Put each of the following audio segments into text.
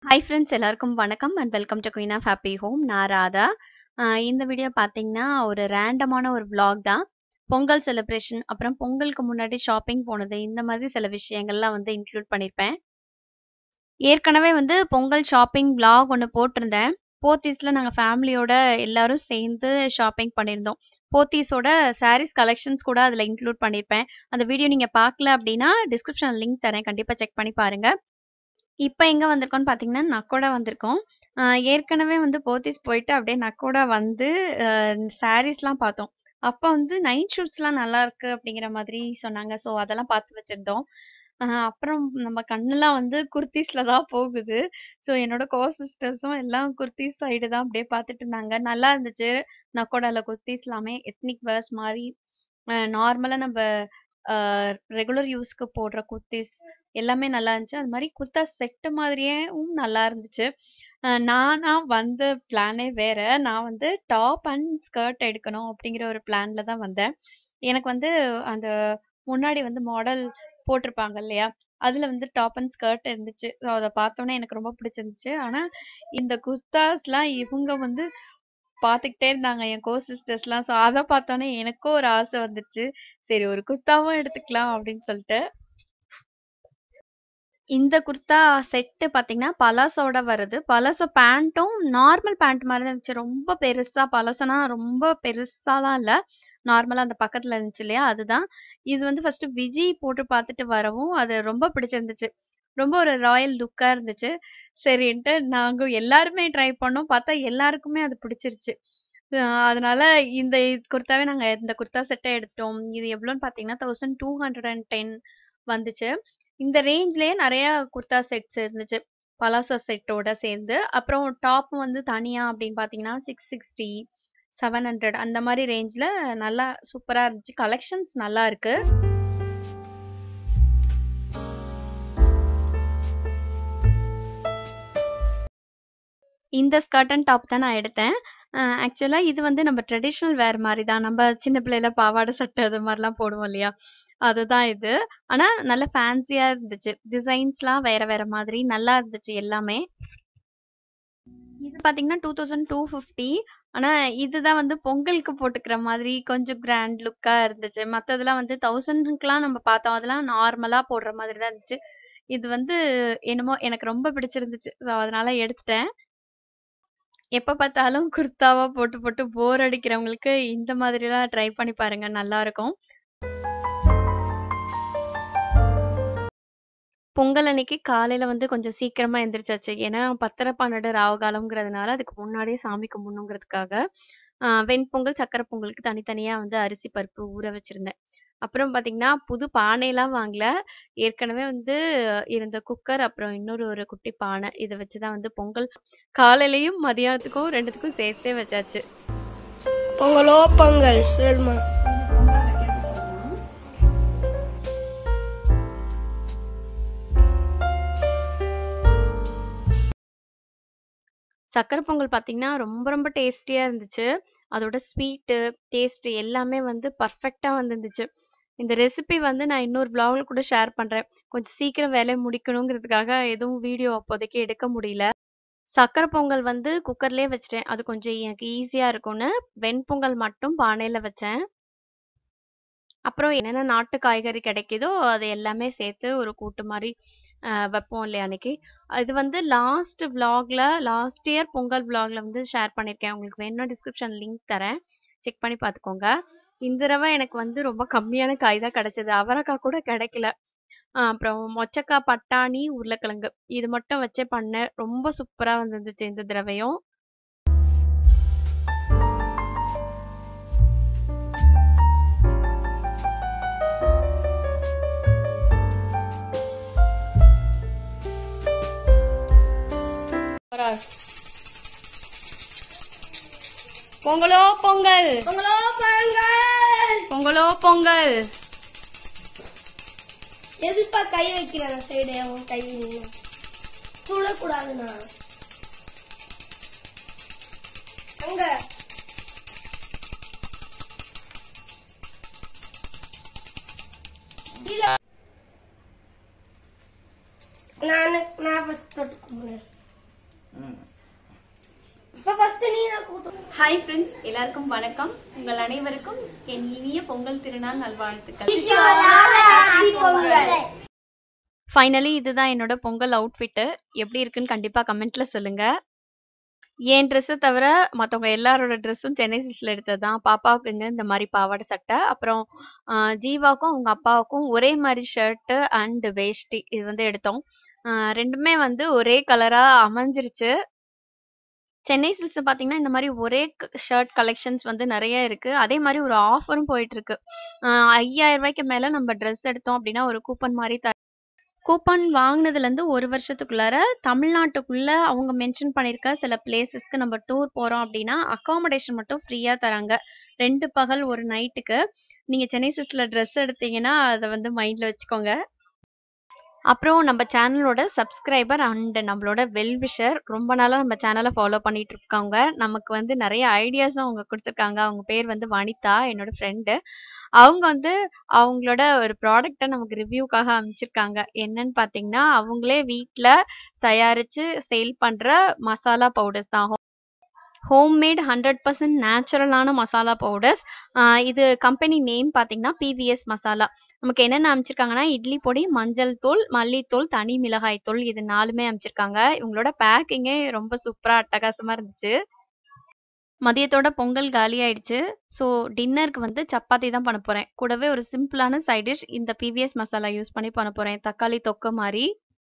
Hi friends எல்லாருக்கும் வணக்கம் and welcome to queen of happy home நான் ராதா ஆஹ் இந்த வீடியோ பார்த்தீங்கன்னா ஒரு ரேண்டமான ஒரு vlog தான் பொங்கல் செலிப்ரேஷன் அப்புறம் பொங்கலுக்கு முன்னாடி ஷாப்பிங் போனது இந்த மாதிரி சில விஷயங்கள்லாம் வந்து இன்க்ளூட் பண்ணியிருப்பேன் ஏற்கனவே வந்து பொங்கல் ஷாப்பிங் vlog ஒன்று போட்டிருந்தேன் போத்தீஸில் நாங்கள் ஃபேமிலியோட எல்லாரும் சேர்ந்து ஷாப்பிங் பண்ணியிருந்தோம் போத்தீஸோட சாரீஸ் கலெக்ஷன்ஸ் கூட அதில் இன்க்ளூட் பண்ணியிருப்பேன் அந்த வீடியோ நீங்கள் பார்க்கல அப்படின்னா டிஸ்கிரிப்ஷன் லிங்க் தரேன் கண்டிப்பாக செக் பண்ணி பாருங்க இப்போ எங்கே வந்திருக்கோம்னு பார்த்தீங்கன்னா நக்கோடா வந்திருக்கோம் ஆஹ் ஏற்கனவே வந்து போத்தீஸ் போயிட்டு அப்படியே நக்கோடா வந்து சாரீஸ்லாம் பார்த்தோம் அப்போ வந்து நைட் ஷூட்ஸ்லாம் நல்லா இருக்கு அப்படிங்கிற மாதிரி சொன்னாங்க ஸோ அதெல்லாம் பார்த்து வச்சிருந்தோம் ஆஹ் அப்புறம் நம்ம கண்ணெல்லாம் வந்து குர்த்திஸ்ல தான் போகுது ஸோ என்னோட கோ சிஸ்டர்ஸும் எல்லாம் குர்த்திஸ் சைடு தான் அப்படியே பார்த்துட்டு இருந்தாங்க நல்லா இருந்துச்சு நக்கோடால குர்த்திஸ் எல்லாமே எத்னிக் வேர்ஸ் மாதிரி நார்மலாக நம்ம ரெகுலர் யூஸ்க்கு போடுற குர்த்திஸ் எல்லாமே நல்லா இருந்துச்சு அது மாதிரி குர்தா செட்டு மாதிரியேவும் நல்லா இருந்துச்சு அஹ் நானா வந்த பிளானே வேற நான் வந்து டாப் அண்ட் ஸ்கர்ட் எடுக்கணும் அப்படிங்கிற ஒரு பிளான்ல தான் வந்தேன் எனக்கு வந்து அந்த முன்னாடி வந்து மாடல் போட்டிருப்பாங்க இல்லையா அதுல வந்து டாப் அண்ட் ஸ்கர்ட் இருந்துச்சு ஸோ அதை பார்த்தோன்னே எனக்கு ரொம்ப பிடிச்சிருந்துச்சு ஆனா இந்த குர்தாஸ்லாம் இவங்க வந்து பார்த்துக்கிட்டே இருந்தாங்க என் கோ சிஸ்டர்ஸ்லாம் ஸோ அதை பார்த்தோன்னே எனக்கும் ஒரு ஆசை வந்துச்சு சரி ஒரு குர்தாவும் எடுத்துக்கலாம் அப்படின்னு சொல்லிட்டு இந்த குர்தா செட்டு பார்த்தீங்கன்னா பலாசோட வருது பலாசோ பேண்ட்டும் நார்மல் பேண்ட் மாதிரி தான் இருந்துச்சு ரொம்ப பெருசா பலாசோனா ரொம்ப பெருசாலாம் இல்ல நார்மலா அந்த பக்கத்துல இருந்துச்சு இல்லையா அதுதான் இது வந்து ஃபர்ஸ்ட் விஜய் போட்டு பார்த்துட்டு வரவும் அது ரொம்ப பிடிச்சிருந்துச்சு ரொம்ப ஒரு ராயல் லுக்கா இருந்துச்சு சரின்ட்டு நாங்க எல்லாருமே ட்ரை பண்ணோம் பார்த்தா எல்லாருக்குமே அது பிடிச்சிருச்சு அஹ் அதனால இந்த குர்தாவே நாங்க இந்த குர்தா செட்டை எடுத்துட்டோம் இது எவ்வளோன்னு பார்த்தீங்கன்னா thousand two hundred and ten வந்துச்சு இந்த ரேஞ்ச்லயே நிறைய குர்தா செட்ஸ் இருந்துச்சு பலாசோ செட்டோட சேர்ந்து அப்புறம் டாப் வந்து தனியா அப்படின்னு பார்த்தீங்கன்னா சிக்ஸ் சிக்ஸ்டி செவன் ஹண்ட்ரட் அந்த மாதிரி ரேஞ்சில் நல்லா சூப்பராக இருந்துச்சு கலெக்ஷன்ஸ் நல்லா இருக்கு இந்த ஸ்கர்ட் அண்ட் டாப் தான் நான் எடுத்தேன் ஆக்சுவலாக இது வந்து நம்ம ட்ரெடிஷ்னல் வேர் மாதிரி தான் நம்ம சின்ன பிள்ளையில பாவாடை சட்டை அது மாதிரிலாம் போடுவோம் இல்லையா அதுதான் இது ஆனா நல்ல ஃபேன்சியா இருந்துச்சு டிசைன்ஸ்லாம் வேற வேற மாதிரி நல்லா இருந்துச்சு எல்லாமே இது பாத்தீங்கன்னா டூ தௌசண்ட் டூ ஃபிஃப்டி ஆனா இதுதான் வந்து பொங்கலுக்கு போட்டுக்கிற மாதிரி கொஞ்சம் கிராண்ட் லுக்கா இருந்துச்சு மத்ததெல்லாம் வந்து தௌசண்ட்க்குலாம் நம்ம பார்த்தோம் அதெல்லாம் நார்மலா போடுற மாதிரி தான் இருந்துச்சு இது வந்து என்னமோ எனக்கு ரொம்ப பிடிச்சிருந்துச்சு ஸோ அதனால எடுத்துட்டேன் எப்ப பார்த்தாலும் குர்தாவா போட்டு போட்டு போர் அடிக்கிறவங்களுக்கு இந்த மாதிரிலாம் ட்ரை பண்ணி பாருங்க நல்லா இருக்கும் பொங்கல் அன்னைக்கு காலையில வந்து கொஞ்சம் சீக்கிரமா எந்திரிச்சாச்சு ஏன்னா பத்தரை பன்னெண்டு ராவு காலம்ங்கிறதுனால அதுக்கு முன்னாடியே சாமி கும்பிடணுங்கிறதுக்காக ஆஹ் வெண்பொங்கல் சக்கரை பொங்கலுக்கு தனித்தனியா வந்து அரிசி பருப்பு ஊற வச்சிருந்தேன் அப்புறம் பாத்தீங்கன்னா புது பானையெல்லாம் வாங்கல ஏற்கனவே வந்து இருந்த குக்கர் அப்புறம் இன்னொரு ஒரு குட்டி பானை இதை வச்சுதான் வந்து பொங்கல் காலையிலயும் மதியானத்துக்கும் ரெண்டுத்துக்கும் சேர்த்தே வச்சாச்சு பொங்கலோ பொங்கல் சொல்லுமா சக்கரை பொங்கல் பார்த்தீங்கன்னா ரொம்ப ரொம்ப டேஸ்டியா இருந்துச்சு அதோட ஸ்வீட்டு டேஸ்ட் எல்லாமே வந்து பர்ஃபெக்டா வந்துருந்துச்சு இந்த ரெசிபி வந்து நான் இன்னொரு vlogல கூட ஷேர் பண்றேன் கொஞ்சம் சீக்கிரம் வேலையை முடிக்கணுங்கிறதுக்காக எதுவும் வீடியோ அப்போதைக்கு எடுக்க முடியல சக்கரை பொங்கல் வந்து குக்கர்லயே வச்சிட்டேன் அது கொஞ்சம் எனக்கு ஈஸியா இருக்கும்னு வெண்பொங்கல் மட்டும் பானையில வச்சேன் அப்புறம் என்னென்ன நாட்டு காய்கறி கிடைக்குதோ அது எல்லாமே சேர்த்து ஒரு கூட்டு மாதிரி ஆஹ் வைப்போம் இல்லையா அன்னைக்கு இது வந்து லாஸ்ட் vlogல லாஸ்ட் இயர் பொங்கல் vlogல வந்து ஷேர் பண்ணியிருக்கேன் உங்களுக்கு வேணும்னா டிஸ்கிரிப்ஷன் லிங்க் தரேன் செக் பண்ணி பார்த்துக்கோங்க இந்த தடவை எனக்கு வந்து ரொம்ப கம்மியான காய் தான் கிடைச்சது அவரைக்காய் கூட கிடைக்கல ஆஹ் அப்புறம் மொச்சக்காய் பட்டாணி உருளைக்கிழங்கு இது மட்டும் வச்சே பண்ணேன் ரொம்ப சூப்பரா வந்துருந்துச்சு இந்த தடவையும் பொங்கலோ பொங்கல் பொங்கலோ பொங்கல் பொங்கலோ பொங்கல் எதுப்பா கை வைக்கிறேன் சைடு அவன் கை சுடக்கூடாதுண்ணா அங்க நான் நான் ஃபர்ஸ்ட் தொட்டு கும்பிடுறேன் ஹாய் ஃப்ரெண்ட்ஸ் எல்லாருக்கும் வணக்கம் உங்கள் அனைவருக்கும் என் இனிய பொங்கல் திருநாள் நல்வாழ்த்துக்கள் ஃபைனலி இதுதான் என்னோட பொங்கல் அவுட்ஃபிட்டு எப்படி இருக்குன்னு கண்டிப்பா கமெண்ட்ல சொல்லுங்க என் ட்ரெஸ்ஸை தவிர மற்றவங்க எல்லாரோட ட்ரெஸ்ஸும் சென்னை சில்க்ஸில் எடுத்தது தான் பாப்பாவுக்குங்க இந்த மாதிரி பாவாடை சட்டை அப்புறம் ஆஹ் ஜீவாக்கும் அவங்க அப்பாவுக்கும் ஒரே மாதிரி ஷர்ட்டு அண்ட் வேஷ்டி இது வந்து எடுத்தோம் ஆஹ் ரெண்டுமே வந்து ஒரே கலரா அமைஞ்சிருச்சு சென்னை சில்க்ஸ் பார்த்தீங்கன்னா இந்த மாதிரி ஒரே ஷர்ட் கலெக்ஷன்ஸ் வந்து நிறைய இருக்கு அதே மாதிரி ஒரு ஆஃபரும் போயிட்டு இருக்கு ஆஹ் ஐயாயிரம் ரூபாய்க்கு மேல நம்ம ட்ரெஸ் எடுத்தோம் அப்படின்னா ஒரு கூப்பன் மாதிரி த கூப்பன் வாங்கினதுல இருந்து ஒரு வருஷத்துக்குள்ளார தமிழ்நாட்டுக்குள்ள அவங்க மென்ஷன் பண்ணிருக்க சில பிளேசஸ்க்கு நம்ம டூர் போறோம் அப்படின்னா அகாமடேஷன் மட்டும் ஃப்ரீயா தராங்க ரெண்டு பகல் ஒரு நைட்டுக்கு நீங்க சென்னை சில்க்ஸ்ல ட்ரெஸ் எடுத்தீங்கன்னா அதை வந்து மைண்ட்ல வச்சுக்கோங்க அப்புறம் நம்ம சேனலோட சப்ஸ்கிரைபர் அண்ட் நம்மளோட வெல்விஷர் ரொம்ப நாளா நம்ம சேனலை ஃபாலோ பண்ணிட்டு இருக்காங்க நமக்கு வந்து நிறைய ஐடியாஸும் அவங்க கொடுத்துருக்காங்க அவங்க பேர் வந்து வனிதா என்னோட ஃப்ரெண்டு அவங்க வந்து அவங்களோட ஒரு ப்ராடக்ட்டை நமக்கு ரிவ்யூக்காக அமைச்சிருக்காங்க என்னன்னு பார்த்தீங்கன்னா அவங்களே வீட்டில் தயாரிச்சு சேல் பண்ற மசாலா பவுடர்ஸ் தான் ஹோம்மேட் ஹண்ட்ரட் பர்சன்ட் நேச்சுரலான மசாலா பவுடர்ஸ் இது கம்பெனி நேம் பார்த்தீங்கன்னா பிவிஎஸ் மசாலா நமக்கு என்னென்ன அமைச்சிருக்காங்கன்னா இட்லி பொடி மஞ்சள் தூள் மல்லித்தூள் தனி மிளகாய் தூள் இது நாலுமே அமைச்சிருக்காங்க இவங்களோட பேக்கிங்கே ரொம்ப சூப்பரா அட்டகாசமா இருந்துச்சு மதியத்தோட பொங்கல் காலி ஆயிடுச்சு ஸோ டின்னருக்கு வந்து சப்பாத்தி தான் பண்ண போறேன் கூடவே ஒரு சிம்பிளான சைட் டிஷ் இந்த பிவிஎஸ் மசாலா யூஸ் பண்ணி பண்ண போறேன் தக்காளி தொக்க மாதிரி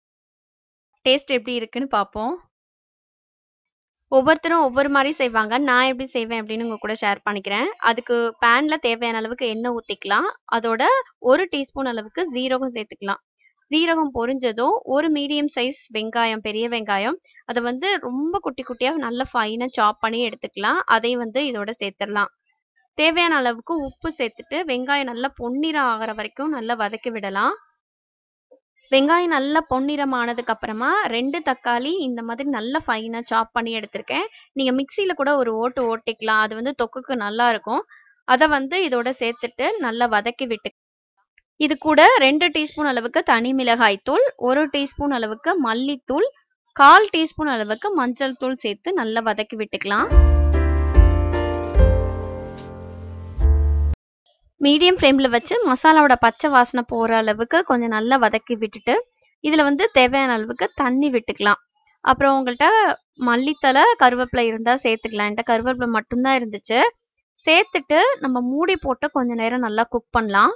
டேஸ்ட் எப்படி இருக்குன்னு பார்ப்போம் ஒவ்வொருத்தரும் ஒவ்வொரு மாதிரி செய்வாங்க நான் எப்படி செய்வேன் அப்படின்னு உங்க கூட ஷேர் பண்ணிக்கிறேன் அதுக்கு பேன்ல தேவையான அளவுக்கு எண்ணெய் ஊத்திக்கலாம் அதோட ஒரு டீஸ்பூன் அளவுக்கு ஜீரகம் சேர்த்துக்கலாம் ஜீரகம் பொரிஞ்சதும் ஒரு மீடியம் சைஸ் வெங்காயம் பெரிய வெங்காயம் அதை வந்து ரொம்ப குட்டி குட்டியா நல்லா ஃபைனா சாப் பண்ணி எடுத்துக்கலாம் அதை வந்து இதோட சேர்த்துடலாம் தேவையான அளவுக்கு உப்பு சேர்த்துட்டு வெங்காயம் நல்லா பொன்னிறம் ஆகிற வரைக்கும் நல்லா வதக்கி விடலாம் வெங்காயம் நல்லா பொன்னிறம் ஆனதுக்கு அப்புறமா ரெண்டு தக்காளி இந்த மாதிரி நல்லா ஃபைனா சாப் பண்ணி எடுத்திருக்கேன் நீங்க மிக்சியில கூட ஒரு ஓட்டு ஓட்டிக்கலாம் அது வந்து தொக்குக்கு நல்லா இருக்கும் அதை வந்து இதோட சேர்த்துட்டு நல்லா வதக்கி விட்டு இது கூட ரெண்டு டீஸ்பூன் அளவுக்கு தனி மிளகாய் தூள் ஒரு டீஸ்பூன் அளவுக்கு மல்லித்தூள் கால் டீஸ்பூன் அளவுக்கு மஞ்சள் தூள் சேர்த்து நல்லா வதக்கி விட்டுக்கலாம் மீடியம் ஃப்ளேம்ல வச்சு மசாலாவோட பச்சை வாசனை போற அளவுக்கு கொஞ்சம் நல்லா வதக்கி விட்டுட்டு இதுல வந்து தேவையான அளவுக்கு தண்ணி விட்டுக்கலாம் அப்புறம் உங்கள்கிட்ட மல்லித்தலை கருவேப்பிலை இருந்தா சேர்த்துக்கலாம் என்கிட்ட கருவேப்பிலை மட்டும்தான் இருந்துச்சு சேர்த்துட்டு நம்ம மூடி போட்டு கொஞ்ச நேரம் நல்லா குக் பண்ணலாம்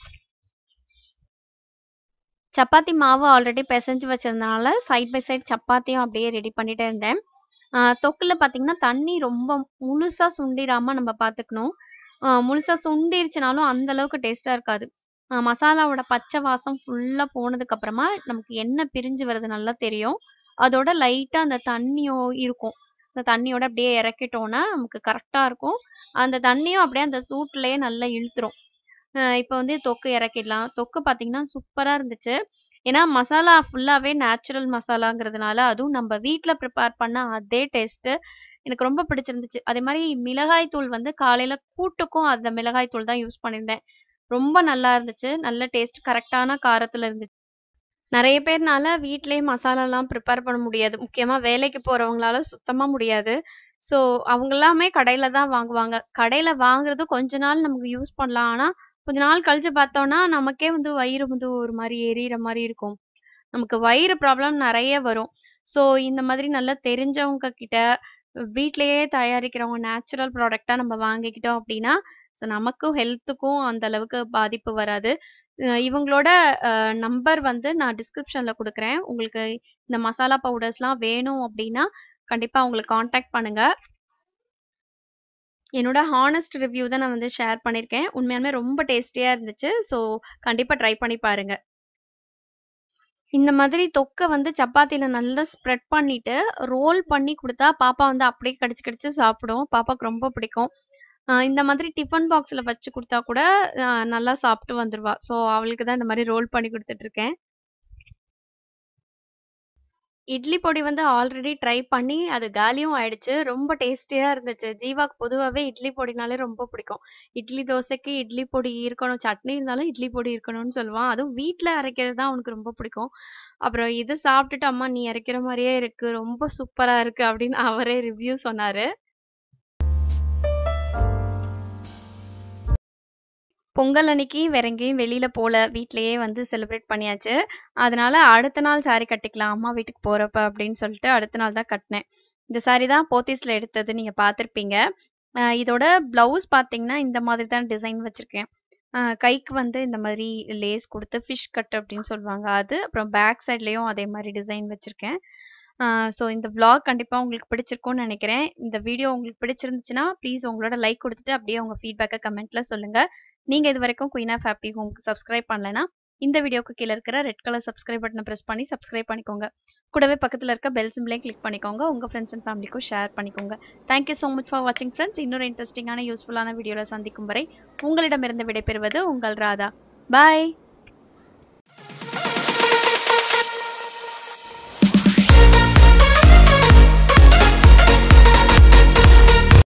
சப்பாத்தி மாவு ஆல்ரெடி பிசைஞ்சு வச்சிருந்தனால சைட் பை சைட் சப்பாத்தியும் அப்படியே ரெடி பண்ணிட்டே இருந்தேன் தொக்குல பார்த்தீங்கன்னா தண்ணி ரொம்ப முழுசா சுண்டிடாம நம்ம பார்த்துக்கணும் முழுசா சுண்டிருச்சுனாலும் அந்த அளவுக்கு டேஸ்டா இருக்காது மசாலாவோட பச்சை வாசம் ஃபுல்லா போனதுக்கு அப்புறமா நமக்கு எண்ணெய் பிரிஞ்சு வருது நல்லா தெரியும் அதோட லைட்டா அந்த தண்ணியும் இருக்கும் அந்த தண்ணியோட அப்படியே இறக்கிட்டோம்னா நமக்கு கரெக்டா இருக்கும் அந்த தண்ணியும் அப்படியே அந்த சூட்லயே நல்லா இழுத்துரும் இப்போ வந்து தொக்கு இறக்கிடலாம் தொக்கு பார்த்தீங்கன்னா சூப்பரா இருந்துச்சு ஏன்னா மசாலா ஃபுல்லாவே நேச்சுரல் மசாலாங்கிறதுனால அதுவும் நம்ம வீட்டில் ப்ரிப்பேர் பண்ண அதே டேஸ்ட்டு எனக்கு ரொம்ப பிடிச்சிருந்துச்சு அதே மாதிரி மிளகாய் தூள் வந்து காலையில கூட்டுக்கும் அந்த மிளகாய் தூள் தான் யூஸ் பண்ணியிருந்தேன் ரொம்ப நல்லா இருந்துச்சு நல்ல டேஸ்ட் கரெக்டான காரத்துல இருந்துச்சு நிறைய பேர்னால வீட்லயே மசாலாலாம் ப்ரிப்பேர் பண்ண முடியாது முக்கியமா வேலைக்கு போறவங்களால சுத்தமா முடியாது ஸோ அவங்க எல்லாமே கடையில தான் வாங்குவாங்க கடையில வாங்குறது கொஞ்ச நாள் நமக்கு யூஸ் பண்ணலாம் ஆனா கொஞ்ச நாள் கழிச்சு பார்த்தோம்னா நமக்கே வந்து வயிறு வந்து ஒரு மாதிரி எரியிற மாதிரி இருக்கும் நமக்கு வயிறு ப்ராப்ளம் நிறைய வரும் ஸோ இந்த மாதிரி நல்லா தெரிஞ்சவங்க கிட்ட வீட்லயே தயாரிக்கிறவங்க நேச்சுரல் ப்ராடக்டா நம்ம வாங்கிக்கிட்டோம் அப்படின்னா ஸோ நமக்கும் ஹெல்த்துக்கும் அந்த அளவுக்கு பாதிப்பு வராது இவங்களோட நம்பர் வந்து நான் டிஸ்கிரிப்ஷன்ல கொடுக்குறேன் உங்களுக்கு இந்த மசாலா பவுடர்ஸ்லாம் வேணும் அப்படின்னா கண்டிப்பா உங்களுக்கு காண்டாக்ட் பண்ணுங்க என்னோட ஹானஸ்ட் ரிவ்யூ தான் நான் வந்து ஷேர் பண்ணியிருக்கேன் உண்மையாலுமே ரொம்ப டேஸ்டியா இருந்துச்சு ஸோ கண்டிப்பா ட்ரை பண்ணி பாருங்க இந்த மாதிரி தொக்க வந்து சப்பாத்தில நல்லா ஸ்ப்ரெட் பண்ணிட்டு ரோல் பண்ணி கொடுத்தா பாப்பா வந்து அப்படியே கடிச்சு கடிச்சு சாப்பிடும் பாப்பாக்கு ரொம்ப பிடிக்கும் இந்த மாதிரி டிஃபன் பாக்ஸ்ல வச்சு கொடுத்தா கூட நல்லா சாப்பிட்டு வந்துருவா ஸோ அவளுக்கு தான் இந்த மாதிரி ரோல் பண்ணி கொடுத்துட்டு இருக்கேன் இட்லி பொடி வந்து ஆல்ரெடி ட்ரை பண்ணி அது காலியும் ஆயிடுச்சு ரொம்ப டேஸ்டியா இருந்துச்சு ஜீவாக்கு பொதுவாகவே இட்லி பொடினாலே ரொம்ப பிடிக்கும் இட்லி தோசைக்கு இட்லி பொடி இருக்கணும் சட்னி இருந்தாலும் இட்லி பொடி இருக்கணும்னு சொல்லுவான் அதுவும் வீட்டில் அரைக்கிறது தான் அவனுக்கு ரொம்ப பிடிக்கும் அப்புறம் இது சாப்பிட்டுட்டு அம்மா நீ அரைக்கிற மாதிரியே இருக்கு ரொம்ப சூப்பரா இருக்கு அப்படின்னு அவரே ரிவ்யூ சொன்னாரு பொங்கல் அன்னைக்கு வேற எங்கேயும் வெளியில போல. வீட்லயே வந்து செலிப்ரேட் பண்ணியாச்சு. அதனால அடுத்த நாள் சாரி கட்டிக்கலாம் அம்மா வீட்டுக்கு போறப்ப அப்படின்னு சொல்லிட்டு அடுத்த நாள் தான் கட்டினேன். இந்த சாரி தான் போத்தீஸ்ல எடுத்தது நீங்க பார்த்திருப்பீங்க. அ இதோட ப்ளவுஸ் பார்த்தீங்கன்னா, இந்த மாதிரி தான் டிசைன் வச்சிருக்கேன். அ கைக்கு வந்து இந்த மாதிரி லேஸ் குடுத்து ஃபிஷ் கட் அப்படின்னு சொல்லுவாங்க அது. அப்புறம் பேக் சைட்லயும் அதே மாரி டிசைன் வச்சிருக்கேன். அ ஸோ இந்த விளாக் கண்டிப்பா உங்களுக்கு பிடிச்சிருக்கும்னு நெனைக்கிறேன். இந்த வீடியோ உங்களுக்கு பிடிச்சிருந்துச்சுன்னா, ப்ளீஸ் உங்களோட லைக் குடுத்துட்டு அப்படியே உங்க ஃபீட்பேக்க கமெண்ட்ல சொல்லுங்க. நீங்க இதுவரைக்கும் குயின் ஆஃப் ஹேப்பி ஹோம்க்கு சப்ஸ்கிரைப் பண்ணலன்னா, இந்த வீடியோக்கு கீழ இருக்கிற ரெட் கலர் சப்ஸ்கிரைப் பட்டன பிரஸ் பண்ணி சப்ஸ்கிரைப் பண்ணிக்கோங்க. கூடவே பக்கத்துல இருக்க பெல் சிம்பலையும் கிளிக் பண்ணிக்கோங்க. உங்க ஃப்ரெண்ட்ஸ் அண்ட் ஃபேமிலிக்கும் ஷேர் பண்ணிக்கோங்க. Thank you so much for வாட்சிங் ஃப்ரெண்ட்ஸ். இன்னொரு இன்ட்ரஸ்டிங்கான, யூஸ்ஃபுல்லான வீடியோல சந்திக்கும் வரை உங்களிடமிருந்து விடைபெறுவது உங்கள் ராதா. பாய்.